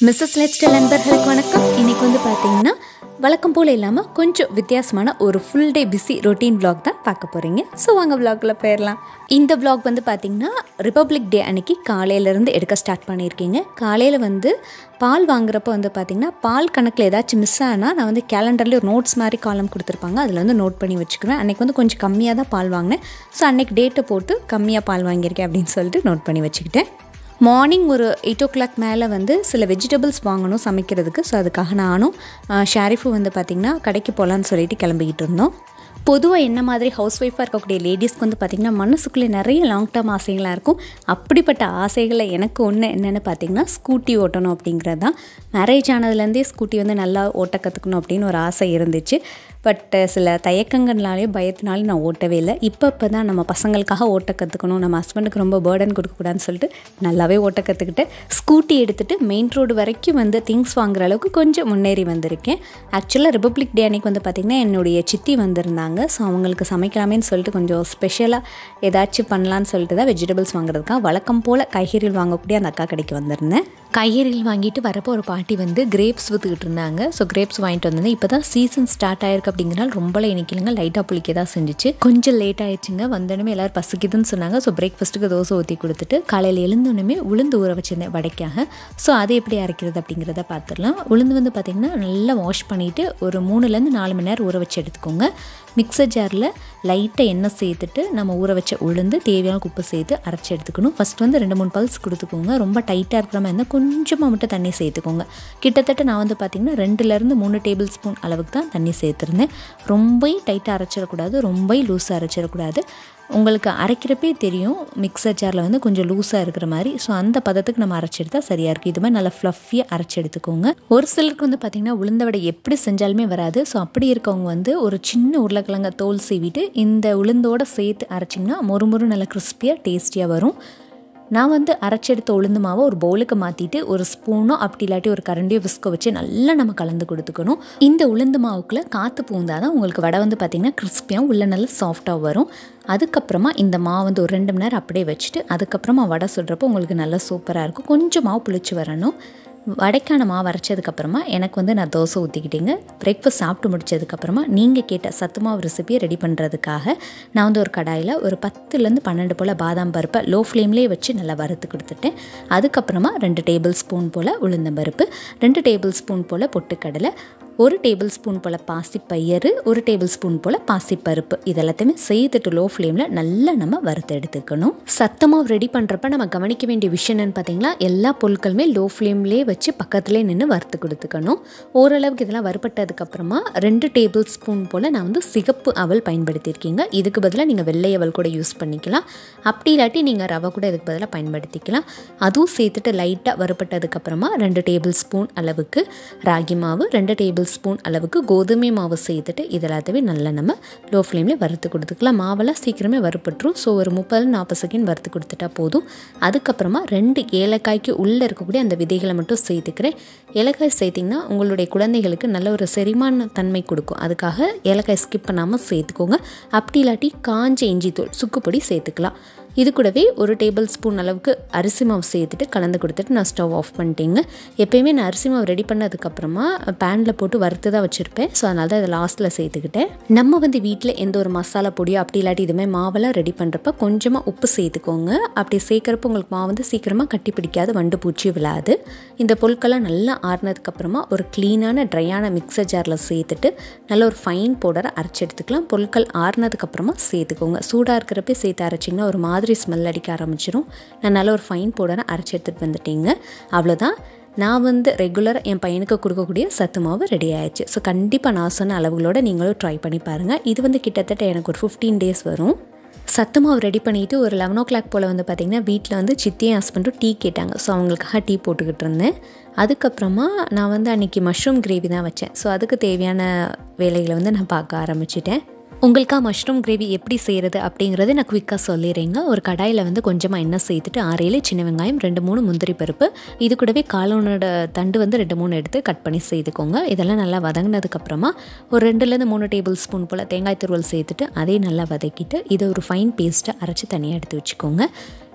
Mrs நெக்ஸ்டல் நண்பர்களுக்கு வணக்கம் இன்னைக்கு வந்து பார்த்தீங்கன்னா வழக்கம் போல் இல்லாமல் கொஞ்சம் வித்தியாசமான ஒரு full day busy routine vlog தான் பார்க்க போகிறீங்க ஸோ வாங்க vlogல போயிடலாம் இந்த vlog வந்து பார்த்தீங்கன்னா ரிப்பப்ளிக் டே அன்னைக்கு காலையிலேருந்து எடுக்க ஸ்டார்ட் பண்ணியிருக்கீங்க காலையில் வந்து பால் வாங்குறப்போ வந்து பார்த்தீங்கன்னா பால் கணக்கில் ஏதாச்சும் மிஸ் ஆனால் நான் வந்து கேலண்டரில் ஒரு நோட்ஸ் மாதிரி காலம் கொடுத்துருப்பாங்க அதில் வந்து நோட் பண்ணி வச்சுக்குவேன் அன்றைக்கி வந்து கொஞ்சம் கம்மியாக தான் பால் வாங்கினேன் ஸோ அன்னைக்கு டேட்டை போட்டு கம்மியாக பால் வாங்கியிருக்கேன் அப்படின்னு சொல்லிட்டு நோட் பண்ணி வச்சுக்கிட்டேன் மார்னிங் ஒரு எயிட் ஓ கிளாக் மேலே வந்து சில வெஜிடபிள்ஸ் வாங்கணும் சமைக்கிறதுக்கு ஸோ அதுக்காக நானும் ஆஹ், ஷாரிஃபும் வந்து பார்த்திங்கன்னா கடைக்கு போகலான்னு சொல்லிட்டு கிளம்பிக்கிட்டு இருந்தோம் பொதுவாக என்ன மாதிரி ஹவுஸ் ஒய்ஃபாக இருக்கக்கூடிய லேடிஸ்க்கு வந்து பார்த்திங்கன்னா மனசுக்குள்ளே நிறைய லாங் டேர்ம் ஆசைகளாக இருக்கும் அப்படிப்பட்ட ஆசைகளில் எனக்கு ஒன்று என்னென்னு பார்த்தீங்கன்னா ஸ்கூட்டி ஓட்டணும் அப்படிங்கிறது தான் மேரேஜ் ஆனதுலேருந்தே ஸ்கூட்டி வந்து நல்லா ஓட்ட கற்றுக்கணும் அப்படின்னு ஒரு ஆசை இருந்துச்சு பட் சில தயக்கங்கள்னாலேயும் பயத்தினாலையும் நான் ஓட்டவே இல்லை இப்போ இப்போ தான் நம்ம பசங்களுக்காக ஓட்ட கற்றுக்கணும் நம்ம ஹஸ்பண்டுக்கு ரொம்ப பேர்டன் கொடுக்கக்கூடாதுன்னு சொல்லிட்டு நல்லாவே ஓட்ட கற்றுக்கிட்டு ஸ்கூட்டி எடுத்துகிட்டு மெயின் ரோடு வரைக்கும் வந்து திங்ஸ் வாங்குற அளவுக்கு கொஞ்சம் முன்னேறி வந்திருக்கேன் ஆக்சுவலாக ரிப்பப்ளிக் டே அன்னைக்கு வந்து பார்த்திங்கன்னா என்னுடைய சித்தி வந்திருந்தாங்க ஸோ அவங்களுக்கு சமைக்கலாமேன்னு சொல்லிட்டு கொஞ்சம் ஸ்பெஷலாக ஏதாச்சும் பண்ணலான்னு சொல்லிட்டு தான் வெஜிடபிள்ஸ் வாங்குறதுக்காக வழக்கம் போல் காய்கறிகள் வாங்கக்கூடிய அந்த அக்கா கடைக்கு வந்திருந்தேன் காய்கறிகள் வாங்கிட்டு வரப்போ ஒரு பாட்டி வந்து கிரேப்ஸ் விற்றுக்கிட்டு இருந்தாங்க ஸோ கிரேப்ஸ் வாங்கிட்டு வந்திருந்தேன் இப்போ தான் சீசன் ஸ்டார்ட் ஆயிருக்கு அப்படிங்கிறனால ரொம்பலாம் இனிக்கலைங்க லைட்டாக புளிக்க தான் செஞ்சுச்சு கொஞ்சம் லேட் ஆயிடுச்சுங்க வந்தோடனே எல்லோரும் பசிக்குதுன்னு சொன்னாங்க ஸோ பிரேக்ஃபாஸ்ட்டுக்கு தோசை ஊற்றி கொடுத்துட்டு காலையில் எழுந்தோடனே உளுந்து ஊற வச்சிருந்தேன் வடைக்காக ஸோ அதை எப்படி அரைக்கிறது அப்படிங்கிறத பார்த்துடலாம் உளுந்து வந்து பார்த்திங்கன்னா நல்லா வாஷ் பண்ணிவிட்டு ஒரு மூணுலேருந்து நாலு மணி நேரம் ஊற வச்சு எடுத்துக்கோங்க மிக்சர் ஜாரில் லைட்டாக எண்ணெய் சேர்த்துட்டு நம்ம ஊற வச்ச உளுந்து தேவையான உப்பு சேர்த்து அரைச்சி எடுத்துக்கணும் ஃபஸ்ட் வந்து ரெண்டு மூணு பல்ஸ் கொடுத்துக்கோங்க ரொம்ப டைட்டாக இருக்கிற மாதிரி இருந்தால் கொஞ்சமாக மட்டும் தண்ணி சேர்த்துக்கோங்க கிட்டத்தட்ட நான் வந்து பார்த்திங்கன்னா ரெண்டுலேருந்து மூணு டேபிள் ஸ்பூன் அளவுக்கு தான் தண்ணி சேர்த்துருந்தேன் ரொம்ப டைட்டாக அரைச்சிடக்கூடாது ரொம்ப லூஸாக அரைச்சிடக்கூடாது உங்களுக்கு அரைக்கிறப்பே தெரியும் மிக்சர் ஜாரில் வந்து கொஞ்சம் லூஸாக இருக்கிற மாதிரி ஸோ அந்த பதத்துக்கு நம்ம அரைச்சி எடுத்தால் சரியாக இருக்குது இது மாதிரி நல்லா ஃப்ளஃபியாக அரைச்சி எடுத்துக்கோங்க ஒரு சிலருக்கு வந்து பார்த்திங்கன்னா உளுந்த வடை எப்படி செஞ்சாலுமே வராது ஸோ அப்படி இருக்கவங்க வந்து ஒரு சின்ன உருளைக்கிழங்க தோல் சீவிட்டு இந்த உளுந்தோட சேர்த்து அரைச்சிங்கன்னா மொறுமொறு நல்லா கிறிஸ்பியாக டேஸ்டியாக வரும் நான் வந்து அரைச்செடுத்த உளுந்து மாவை ஒரு பவுலுக்கு மாற்றிட்டு ஒரு ஸ்பூனோ அப்படி இல்லாட்டி ஒரு கரண்டியோ விஸ்கோ வச்சு நல்லா நம்ம கலந்து கொடுத்துக்கணும் இந்த உளுந்து மாவுக்குள்ளே காற்று பூந்தால் தான் உங்களுக்கு வடை வந்து பார்த்திங்கன்னா கிறிஸ்பியாக உள்ள நல்லா சாஃப்டாக வரும் அதுக்கப்புறமா இந்த மாவு வந்து ஒரு ரெண்டு மணி நேரம் அப்படியே வச்சுட்டு அதுக்கப்புறமா வடை சுடுறப்போ உங்களுக்கு நல்லா சூப்பராக இருக்கும் கொஞ்சம் மாவு புளிச்சு வரணும் வடைக்கான மாவு அரைச்சதுக்கப்புறமா எனக்கு வந்து நான் தோசை ஊற்றிக்கிட்டேங்க பிரேக்ஃபாஸ்ட் சாப்பிட்டு முடிச்சதுக்கப்புறமா நீங்கள் கேட்ட சத்து மாவு ரெசிபியை ரெடி பண்ணுறதுக்காக நான் வந்து ஒரு கடாயில் ஒரு பத்துலேருந்து பன்னெண்டு போல் பாதாம் பருப்பை லோ ஃப்ளேம்லேயே வச்சு நல்லா வறுத்து கொடுத்துட்டேன் அதுக்கப்புறமா ரெண்டு டேபிள் ஸ்பூன் போல் உளுந்தம்பருப்பு ரெண்டு டேபிள் ஸ்பூன் போல் பொட்டுக்கடலை ஒரு டேபிள் ஸ்பூன் போல் பாசிப்பயிறு ஒரு டேபிள் ஸ்பூன் போல் பாசிப்பருப்பு இதெல்லாத்தையுமே சேர்த்துட்டு லோ ஃப்ளேமில் நல்லா நம்ம வறுத்து எடுத்துக்கணும் சத்தமாக ரெடி பண்ணுறப்ப நம்ம கவனிக்க வேண்டிய விஷயம் என்னன்னு பார்த்தீங்களா எல்லா பொருட்களுமே லோ ஃப்ளேம்லேயே வச்சு பக்கத்துலேயே நின்று வறுத்து கொடுத்துக்கணும் ஓரளவுக்கு இதெல்லாம் வறுப்பட்டதுக்கப்புறமா ரெண்டு டேபிள் ஸ்பூன் போல் நான் வந்து சிகப்பு அவல் பயன்படுத்தியிருக்கீங்க இதுக்கு பதிலாக நீங்கள் வெள்ளை அவல் கூட யூஸ் பண்ணிக்கலாம் அப்படி இல்லாட்டி நீங்கள் ரவை கூட இதுக்கு பதிலாக பயன்படுத்திக்கலாம் அதுவும் சேர்த்துட்டு லைட்டாக வறுப்பட்டதுக்கப்புறமா ரெண்டு டேபிள் ஸ்பூன் அளவுக்கு ராகி மாவு ரெண்டு டேபிள் ஸ்பூன் அளவுக்கு கோதுமை மாவு சேர்த்துட்டு இது எல்லாத்தையுமே நல்லா நம்ம லோ ஃப்ளேமில் வறுத்து கொடுத்துக்கலாம் மாவெல்லாம் சீக்கிரமே வறுப்பட்டுரும் ஸோ ஒரு முப்பது நாற்பது செகண்ட் வறுத்து கொடுத்துட்டா போதும் அதுக்கப்புறமா ரெண்டு ஏலக்காய்க்கு உள்ளே இருக்கக்கூடிய அந்த விதைகளை மட்டும் சேர்த்துக்கிறேன் ஏலக்காய் சேர்த்திங்கன்னா உங்களுடைய குழந்தைகளுக்கு நல்ல ஒரு செரிமான தன்மை கொடுக்கும் அதுக்காக ஏலக்காய் ஸ்கிப் பண்ணாமல் சேர்த்துக்கோங்க அப்படி இல்லாட்டி காஞ்ச இஞ்சி தூள் சுக்குப்பொடி சேர்த்துக்கலாம் இது கூடவே ஒரு டேபிள் ஸ்பூன் அளவுக்கு அரிசி மாவு சேர்த்துட்டு கலந்து கொடுத்துட்டு நான் ஸ்டவ் ஆஃப் பண்ணிட்டேங்க எப்பயுமே நான் அரிசி மாவு ரெடி பண்ணதுக்கப்புறமா பேனில் போட்டு வறுத்து தான் வச்சுருப்பேன் ஸோ அதனால தான் இதை லாஸ்ட்டில் சேர்த்துக்கிட்டேன் நம்ம வந்து வீட்டில் எந்த ஒரு மசாலா பொடியோ அப்படி இல்லாட்டி இதுமாதிரி மாவெல்லாம் ரெடி பண்ணுறப்ப கொஞ்சமாக உப்பு சேர்த்துக்கோங்க அப்படி சேர்க்குறப்ப உங்களுக்கு மாவு வந்து சீக்கிரமாக கட்டி பிடிக்காது வண்டு பூச்சி விழாது இந்த பொருட்கள்லாம் நல்லா ஆறுனதுக்கப்புறமா ஒரு க்ளீனான ட்ரையான மிக்சர் ஜாரில் சேர்த்துட்டு நல்ல ஒரு ஃபைன் பவுடரை அரைச்சி எடுத்துக்கலாம் பொருட்கள் ஆறுனதுக்கப்புறமா சேர்த்துக்கோங்க சூடாக இருக்கிறப்ப சேர்த்து அரைச்சிங்கன்னா ஒரு மாதிரி ஸ்மெல் அடிக்க ஆரம்பிச்சிரும் நான் நல்ல ஒரு ஃபைன் பவுடரை அரைச்சி எடுத்துகிட்டு வந்துட்டேங்க அவ்வளோதான் நான் வந்து ரெகுலராக என் பையனுக்கு கொடுக்கக்கூடிய சத்து மாவு ரெடி ஆயிடுச்சு ஸோ கண்டிப்பாக நான் சொன்ன அளவுகளோட நீங்களும் ட்ரை பண்ணி பாருங்கள் இது வந்து கிட்டத்தட்ட எனக்கு ஒரு ஃபிஃப்டீன் டேஸ் வரும் சத்து மாவு ரெடி பண்ணிவிட்டு ஒரு லெவன் ஓ கிளாக் போல் வந்து பார்த்திங்கன்னா வீட்டில் வந்து சித்தியும் ஹஸ்பண்டும் டீ கேட்டாங்க ஸோ அவங்களுக்காக டீ போட்டுக்கிட்டு இருந்தேன் அதுக்கப்புறமா நான் வந்து அன்றைக்கி மஷ்ரூம் கிரேவி தான் வச்சேன் ஸோ அதுக்கு தேவையான வேலைகளை வந்து நான் பார்க்க ஆரம்பிச்சிட்டேன் உங்களுக்கா மஷ்ரூம் கிரேவி எப்படி செய்கிறது அப்படிங்கிறத நான் குயிக்காக சொல்லிடுறேங்க ஒரு கடாயில் வந்து கொஞ்சமாக எண்ணெய் சேர்த்துட்டு ஆறேழு சின்ன வெங்காயம் ரெண்டு மூணு முந்திரி பருப்பு இது கூடவே காலோனோட தண்டு வந்து ரெண்டு மூணு எடுத்து கட் பண்ணி செய்துக்கோங்க இதெல்லாம் நல்லா வதங்கினதுக்கப்புறமா ஒரு ரெண்டுலேருந்து மூணு டேபிள் ஸ்பூன் போல் தேங்காய் துருவல் சேர்த்துட்டு அதையும் நல்லா வதக்கிட்டு இதை ஒரு ஃபைன் பேஸ்ட்டை அரைச்சி தனியாக எடுத்து வச்சுக்கோங்க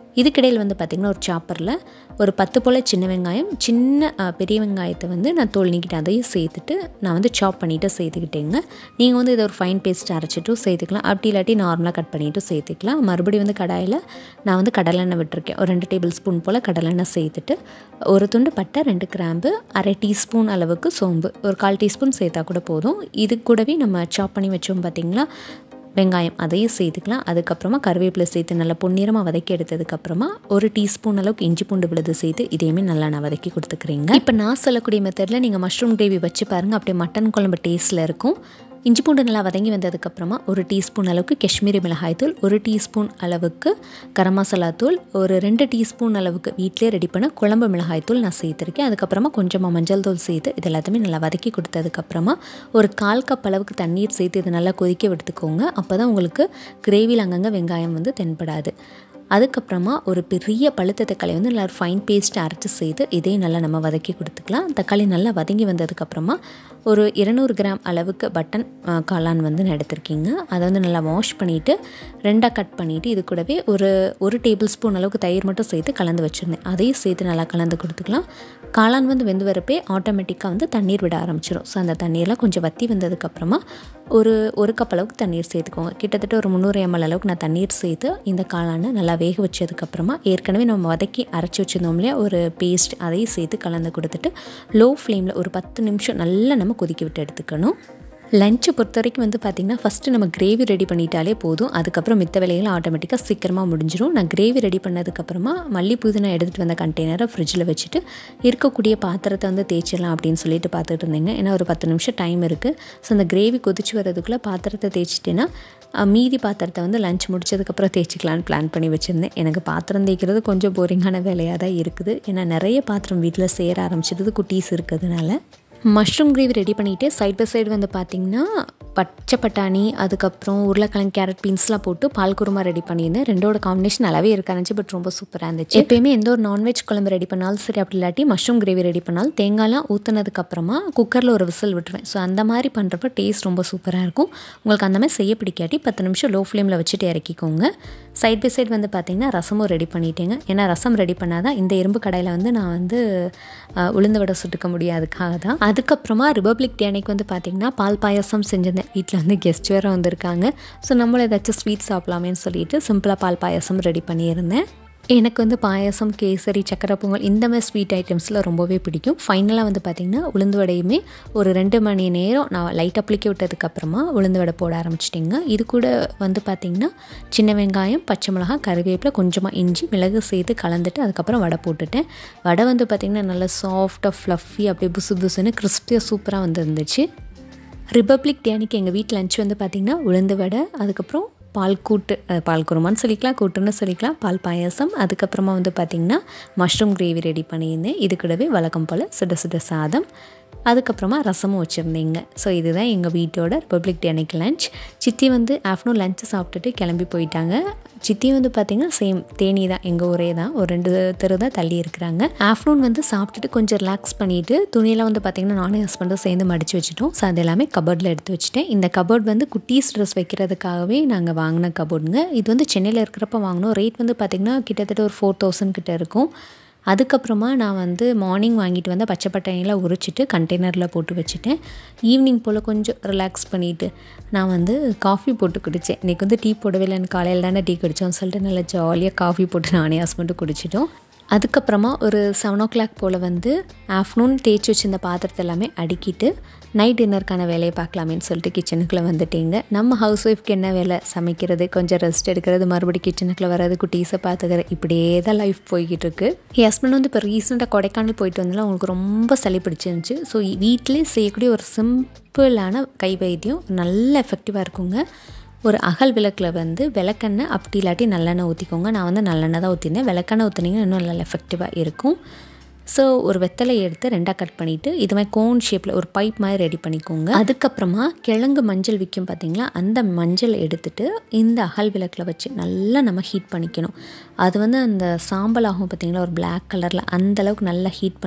இதுக்கிடையில் வந்து பார்த்திங்கன்னா ஒரு சாப்பரில் ஒரு பத்து போல் சின்ன வெங்காயம் சின்ன அஹ், பெரிய வெங்காயத்தை வந்து நான் தோல் நீக்கிட்டு அதையும் சேர்த்துட்டு நான் வந்து சாப் பண்ணிவிட்டு சேர்த்துக்கிட்டேங்க நீங்கள் வந்து இதை ஒரு ஃபைன் பேஸ்ட் அரைச்சிட்டும் சேர்த்துக்கலாம் அப்படி இல்லாட்டி நார்மலாக கட் பண்ணிவிட்டு சேர்த்துக்கலாம் மறுபடியும் வந்து கடாயில் நான் வந்து கடலெண்ணெய் விட்டுருக்கேன் ஒரு ரெண்டு டேபிள் ஸ்பூன் போல் கடலெண்ணெய் சேர்த்துட்டு ஒரு துண்டு பட்டை ரெண்டு கிராம்பு அரை டீஸ்பூன் அளவுக்கு சோம்பு ஒரு கால் டீஸ்பூன் சேர்த்தா கூட போதும் இது கூடவே நம்ம சாப் பண்ணி வச்சோம் பார்த்திங்களா வெங்காயம் அதையும் சேர்த்துக்கலாம் அதுக்கப்புறமா கருவேப்பிலை சேர்த்து நல்லா பொன்னிறமாக வதக்கி எடுத்ததுக்கப்புறமா ஒரு டீஸ்பூன் அளவுக்கு இஞ்சி பூண்டு விழுது சேர்த்து இதையுமே நல்லா நான் வதக்கி கொடுத்துக்கிறேங்க இப்போ நான் சொல்லக்கூடிய மெத்தடில் நீங்கள் மஷ்ரூம் கிரேவி வச்சு பாருங்கள் அப்படியே மட்டன் குழம்பு டேஸ்ட்டில் இருக்கும் இஞ்சி பூண்டு நல்லா வதங்கி வந்ததுக்கப்புறமா ஒரு டீஸ்பூன் அளவுக்கு காஷ்மீரி மிளகாய் தூள் ஒரு டீஸ்பூன் அளவுக்கு கரம் மசாலா தூள் ஒரு ரெண்டு டீஸ்பூன் அளவுக்கு வீட்டிலே ரெடி பண்ண குழம்பு மிளகாய் தூள் நான் சேர்த்துருக்கேன் அதுக்கப்புறமா கொஞ்சமாக மஞ்சள் தூள் சேர்த்து இது எல்லாத்தையுமே நல்லா வதக்கி கொடுத்ததுக்கப்புறமா ஒரு கால் கப் அளவுக்கு தண்ணீர் சேர்த்து இதை நல்லா கொதிக்க விட்டுக்கோங்க அப்போ தான் உங்களுக்கு கிரேவியில் அங்கங்கே வெங்காயம் வந்து தென்படாது அதுக்கப்புறமா ஒரு பெரிய பழுத்த தக்காளி வந்து நல்லா ஃபைன் பேஸ்ட் அரைச்சி செய்து இதையும் நல்லா நம்ம வதக்கி கொடுத்துக்கலாம் தக்காளி நல்லா வதங்கி வந்ததுக்கப்புறமா ஒரு இருநூறு கிராம் அளவுக்கு பட்டன் ஆ, காளான் வந்து நான் எடுத்திருக்கீங்க அதை வந்து நல்லா வாஷ் பண்ணிவிட்டு ரெண்டாக கட் பண்ணிவிட்டு இது கூடவே ஒரு ஒரு டேபிள் ஸ்பூன் அளவுக்கு தயிர் மட்டும் சேர்த்து கலந்து வச்சுருந்தேன் அதையும் சேர்த்து நல்லா கலந்து கொடுத்துக்கலாம் காளான் வந்து வெந்து வரப்பே ஆட்டோமேட்டிக்காக வந்து தண்ணீர் விட ஆரம்பிச்சிடும் ஸோ அந்த தண்ணீர்லாம் கொஞ்சம் வற்றி வந்ததுக்கப்புறமா ஒரு ஒரு கப் அளவுக்கு தண்ணீர் சேர்த்துக்கோங்க கிட்டத்தட்ட ஒரு முந்நூறு எம்எல் அளவுக்கு நான் தண்ணீர் சேர்த்து இந்த காளானை நல்லா வேக வச்சதுக்கப்புறமா ஏற்கனவே நம்ம வதக்கி அரைச்சி வச்சிருந்தோம் இல்லையா ஒரு பேஸ்ட் அதையும் சேர்த்து கலந்து கொடுத்துட்டு லோ ஃப்ளேமில் ஒரு பத்து நிமிஷம் நல்லா நம்ம கொதிக்க விட்டு எடுத்துக்கணும் லஞ்சை பொறுத்த வரைக்கும் வந்து பார்த்திங்கன்னா ஃபஸ்ட்டு நம்ம கிரேவி ரெடி பண்ணிட்டாலே போதும் அதுக்கப்புறம் மித்த வேலைகள் ஆட்டோமேட்டிக்காக சீக்கிரமாக முடிஞ்சிடும் நான் கிரேவி ரெடி பண்ணதுக்கப்புறமா மல்லி புதினா எடுத்துகிட்டு வந்த கண்டெய்னரை ஃப்ரிட்ஜில் வச்சுட்டு இருக்கக்கூடிய பாத்திரத்தை வந்து தேய்ச்சிடலாம் அப்படின்னு சொல்லிட்டு பார்த்துட்டு இருந்தேங்க ஏன்னா ஒரு பத்து நிமிஷம் டைம் இருக்குது ஸோ அந்த கிரேவி கொதிச்சு வரதுக்குள்ளே பாத்திரத்தை தேய்ச்சிட்டேன்னா அஹ், மீதி பாத்திரத்தை வந்து லஞ்ச் முடிச்சதுக்கப்புறம் தேய்ச்சிக்கலான்னு பிளான் பண்ணி வச்சுருந்தேன் எனக்கு பாத்திரம் தேய்க்கிறது கொஞ்சம் போரிங்கான வேலையாக தான் இருக்குது ஏன்னா நிறைய பாத்திரம் வீட்டில் சேர ஆரம்பிச்சிடுது குட்டீஸ் இருக்கிறதுனால மஷ்ரூம் கிரேவி ரெடி பண்ணிவிட்டு சைட் பை சைடு வந்து பார்த்திங்கன்னா பச்சை பட்டாணி அதுக்கப்புறம் உருளைக்கிழங்கு கேரட் பீன்ஸ்லாம் போட்டு பால் குருமா ரெடி பண்ணியிருந்தேன் ரெண்டோட காம்பினேஷன் நல்லாவே இருக்காச்சு பட் ரொம்ப சூப்பராக இருந்துச்சு எப்பயுமே எந்த ஒரு நான்வெஜ் குழம்பு ரெடி பண்ணாலும் சரி அப்படி இல்லாட்டி மஷ்ரூம் கிரேவி ரெடி பண்ணாலும் தேங்காய்லாம் ஊற்றுனதுக்கப்புறமா குக்கரில் ஒரு விசில் விட்டுருவேன் ஸோ அந்த மாதிரி பண்ணுறப்ப டேஸ்ட் ரொம்ப சூப்பராக இருக்கும் உங்களுக்கு அந்த மாதிரி செய்ய பிடிக்காட்டி பத்து நிமிஷம் லோ ஃப்ளேமில் வச்சுட்டு இறக்கிக்கோங்க சைட் பை சைடு வந்து பார்த்திங்கன்னா ரசமும் ரெடி பண்ணிட்டேங்க ஏன்னா ரசம் ரெடி பண்ணால் தான் இந்த இரும்பு கடையில் வந்து நான் வந்து அஹ், உளுந்து வடை சுட்டுக்க முடியாதுக்காக தான் அதுக்கப்புறமா ரிபப்ளிக் டே அன்னைக்கு வந்து பார்த்திங்கன்னா பால் பாயாசம் செஞ்சிருந்தேன் வீட்டில் வந்து கெஸ்ட் வேறு வந்திருக்காங்க ஸோ நம்மளும் ஏதாச்சும் ஸ்வீட் சாப்பிடலாமேன்னு சொல்லிட்டு சிம்பிளாக பால் பாயாசம் ரெடி பண்ணியிருந்தேன் எனக்கு வந்து பாயாசம் கேசரி சக்கரை பொங்கல் இந்த மாதிரி ஸ்வீட் ஐட்டம்ஸில் ரொம்பவே பிடிக்கும் ஃபைனலாக வந்து பார்த்திங்கன்னா உளுந்து வடையுமே ஒரு ரெண்டு மணி நேரம் நான் லைட்டாக புளிக்க விட்டதுக்கப்புறமா உளுந்து வடை போட ஆரம்பிச்சிட்டிங்க இது கூட வந்து பார்த்திங்கன்னா சின்ன வெங்காயம் பச்சை மிளகாய் கருவேப்பிலை கொஞ்சமாக இஞ்சி மிளகு சேர்த்து கலந்துட்டு அதுக்கப்புறம் வடை போட்டுட்டேன் வடை வந்து பார்த்திங்கன்னா நல்லா சாஃப்டாக ஃப்ளஃபி அப்படியே புசு புசுன்னு கிறிஸ்பியாக சூப்பராக வந்துருந்துச்சு ரிபப்ளிக் டே அன்னைக்கு எங்கள் வீட்டு லஞ்ச் வந்து பார்த்திங்கன்னா உளுந்து வடை அதுக்கப்புறம் பால் கூட்டு அஹ், பால் குருமான்னு சொல்லிக்கலாம் கூட்டுன்னு சொல்லிக்கலாம் பால் பாயாசம் அதுக்கப்புறமா வந்து பார்த்திங்கன்னா மஷ்ரூம் கிரேவி ரெடி பண்ணியிருந்தேன் இது கூடவே வழக்கம் போல் சுட சுட சாதம் அதுக்கப்புறமா ரசமும் வச்சுருந்தீங்க ஸோ இதுதான் எங்கள் வீட்டோட ரிபப்ளிக் டே அன்னைக்கு லஞ்ச் சித்தி வந்து ஆஃப்டர்நூன் லஞ்சு சாப்பிட்டுட்டு கிளம்பி போயிட்டாங்க சித்தி வந்து பார்த்திங்கன்னா சேம் தேனி தான் எங்கள் ஊரே தான் ஒரு ரெண்டு தெரு தான் தள்ளி இருக்கிறாங்க ஆஃப்டர்நூன் வந்து சாப்பிட்டுட்டு கொஞ்சம் ரிலாக்ஸ் பண்ணிவிட்டு துணியெல்லாம் வந்து பார்த்திங்கன்னா நானும் ஹஸ்பண்டும் சேர்ந்து மடித்து வச்சுட்டோம் ஸோ அது எல்லாமே கபோர்டில் எடுத்து வச்சுட்டேன் இந்த கபோர்ட் வந்து குட்டீஸ் ட்ரெஸ் வைக்கிறதுக்காகவே நாங்கள் வாங்கின கபோர்டுங்க இது வந்து சென்னையில் இருக்கிறப்ப வாங்கினோம் ரேட் வந்து பார்த்திங்கன்னா கிட்டத்தட்ட ஒரு ஃபோர் தௌசண்ட் கிட்ட இருக்கும் அதுக்கப்புறமா நான் வந்து மார்னிங் வாங்கிட்டு வந்த பச்சை பட்டாணியெல்லாம் உரிச்சிட்டு கண்டெய்னரில் போட்டு வச்சுட்டேன் ஈவினிங் போல் கொஞ்சம் ரிலாக்ஸ் பண்ணிவிட்டு நான் வந்து காஃபி போட்டு குடித்தேன் இன்றைக்கி வந்து டீ போடவே இல்லைன்னு காலையில் தானே டீ குடித்தோம்னு சொல்லிட்டு நல்லா ஜாலியாக காஃபி போட்டு நானே ஹஸ்பண்டும் குடிச்சிட்டோம் அதுக்கப்புறமா ஒரு செவன் ஓ கிளாக் போல் வந்து ஆஃப்டர்நூன் தேய்ச்சி வச்சிருந்த பாத்திரத்தை எல்லாமே அடுக்கிட்டு நைட் டின்னருக்கான வேலையை பார்க்கலாமேன்னு சொல்லிட்டு கிச்சனுக்குள்ளே வந்துட்டீங்க நம்ம ஹவுஸ் ஒய்ஃப்க்கு என்ன வேலை சமைக்கிறது கொஞ்சம் ரெஸ்ட் எடுக்கிறது மறுபடியும் கிச்சனுக்குள்ளே வர்றது குட்டீஸை பார்த்துக்கிறது இப்படியே தான் லைஃப் போய்கிட்டு இருக்கு என் ஹஸ்பண்ட் வந்து இப்போ ரீசெண்டாக கொடைக்கானல் போயிட்டு வந்தாலும் அவங்களுக்கு ரொம்ப சளி பிடிச்சிருந்துச்சு ஸோ வீட்டிலே செய்யக்கூடிய ஒரு சிம்பிளான கை வைத்தியம் நல்ல எஃபெக்டிவாக இருக்குங்க ஒரு அகல் விளக்கில் வந்து விளக்கெண்ணெய் அப்படி இல்லாட்டி நல்லெண்ணெய் ஊற்றிக்கோங்க நான் வந்து நல்லெண்ணெய் தான் ஊற்றிருந்தேன் விளக்கெண்ணெய் ஊற்றினீங்கன்னா இன்னும் நல்ல எஃபெக்டிவாக இருக்கும் ஸோ ஒரு வெத்தலை எடுத்து ரெண்டாக கட் பண்ணிவிட்டு இது மாதிரி கோன் ஷேப்பில் ஒரு பைப் மாதிரி ரெடி பண்ணிக்கோங்க அதுக்கப்புறமா கிழங்கு மஞ்சள் விற்கும் பார்த்தீங்களா அந்த மஞ்சள் எடுத்துட்டு இந்த அகல் விளக்கில் வச்சு நல்லா நம்ம ஹீட் பண்ணிக்கணும் அது வந்து அந்த சாம்பல் ஆகும் பார்த்தீங்களா ஒரு Black கலரில் அந்த அளவுக்கு நல்லா ஹீட் பண்ணிட்டு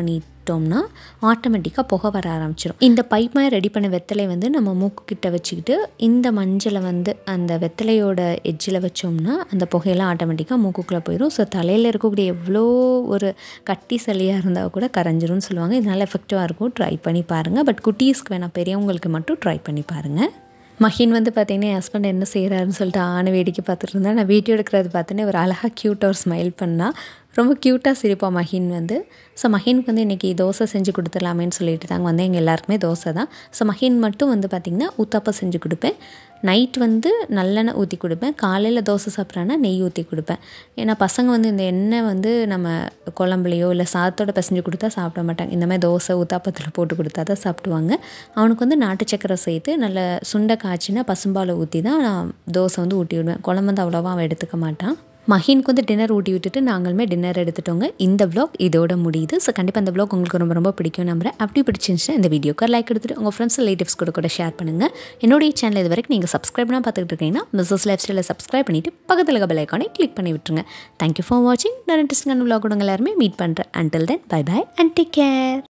விட்டோம்னா ஆட்டோமேட்டிக்காக புகை வர ஆரம்பிச்சிடும் இந்த பைப் மாதிரி ரெடி பண்ண வெத்தலை வந்து நம்ம மூக்கு கிட்ட வச்சுக்கிட்டு இந்த மஞ்சளை வந்து அந்த வெத்தலையோட எட்ஜில் வச்சோம்னா அந்த புகையெல்லாம் ஆட்டோமேட்டிக்காக மூக்குக்குள்ளே போயிடும் ஸோ தலையில் இருக்கக்கூடிய எவ்வளோ ஒரு கட்டி சளியாக இருந்தால் கூட கரைஞ்சிரும்னு சொல்லுவாங்க இது நல்லா எஃபெக்டிவாக இருக்கும் ட்ரை பண்ணி பாருங்கள் பட் குட்டீஸ்க்கு வேணாம் பெரியவங்களுக்கு மட்டும் ட்ரை பண்ணி பாருங்கள் மஹின் வந்து பார்த்தீங்கன்னா என் ஹஸ்பண்ட் என்ன செய்கிறாருன்னு சொல்லிட்டு ஆன வேடிக்கை பார்த்துட்டு இருந்தேன் நான் வீடியோ எடுக்கிறது பார்த்தோன்னே ஒரு அழகாக க்யூட்டாக ஒரு ஸ்மைல் பண்ணால் ரொம்ப க்யூட்டாக சிரிப்பான் மஹின் வந்து ஸோ மஹினுக்கு வந்து இன்றைக்கி தோசை செஞ்சு கொடுத்துடலாமேன்னு சொல்லிட்டு தாங்க வந்து எங்கள் எல்லாருக்குமே தோசை தான் ஸோ மஹின் மட்டும் வந்து பார்த்திங்கன்னா ஊத்தாப்பம் செஞ்சு கொடுப்பேன் நைட் வந்து நல்லெண்ணெய் ஊற்றி கொடுப்பேன் காலையில் தோசை சாப்பிட்றான்னா நெய் ஊற்றி கொடுப்பேன் ஏன்னா பசங்க வந்து இந்த எண்ணெய் வந்து நம்ம குழம்புலையோ இல்லை சாதத்தோட பிசைஞ்சு கொடுத்தா சாப்பிட மாட்டாங்க இந்த மாதிரி தோசை ஊத்தாப்பத்தில் போட்டு கொடுத்தா தான் சாப்பிடுவாங்க அவனுக்கு வந்து நாட்டு சக்கரை சேர்த்து நல்ல சுண்டை காய்ச்சினா பசும்பாலை ஊற்றி தான் நான் தோசை வந்து ஊட்டி விடுவேன் குழம்பு வந்து அவ்வளோவா அவன் எடுத்துக்க மாட்டான் மஹினுக்கு வந்து டின்னர் ஊட்டி விட்டுட்டு நாங்களுமே டின்னர் எடுத்துட்டோங்க இந்த வ்ளாக் இதோட முடியுது ஸோ கண்டிப்பாக இந்த வ்ளாக் உங்களுக்கு ரொம்ப ரொம்ப பிடிக்கும் நம்புறேன் அப்படி பிடிச்சிருந்துச்சுன்னா இந்த வீடியோக்கு லைக் எடுத்துட்டு உங்கள் ஃப்ரெண்ட்ஸ் ரிலேட்டிவ்ஸ் கூட கூட ஷேர் பண்ணுங்கள் என்னுடைய சேனல் இது வரைக்கும் நீங்கள் சப்ஸ்கிரைப்னா பார்த்துக்கிட்டு இருக்கீங்கன்னா மிஸ்ஸஸ் லைஃப் ஸ்டைலில் சப்ஸ்கிரைப் பண்ணிவிட்டு பக்கத்தில் இருக்க பெல் ஐக்கானை கிளிக் பண்ணி விட்டுருங்க தேங்க்யூ ஃபார் வாட்சிங் நான் இன்ட்ரெஸ்டிங்கான வ்ளாக் உங்கள் எல்லாருமே மீட் பண்ணுறேன் until then bye bye and take care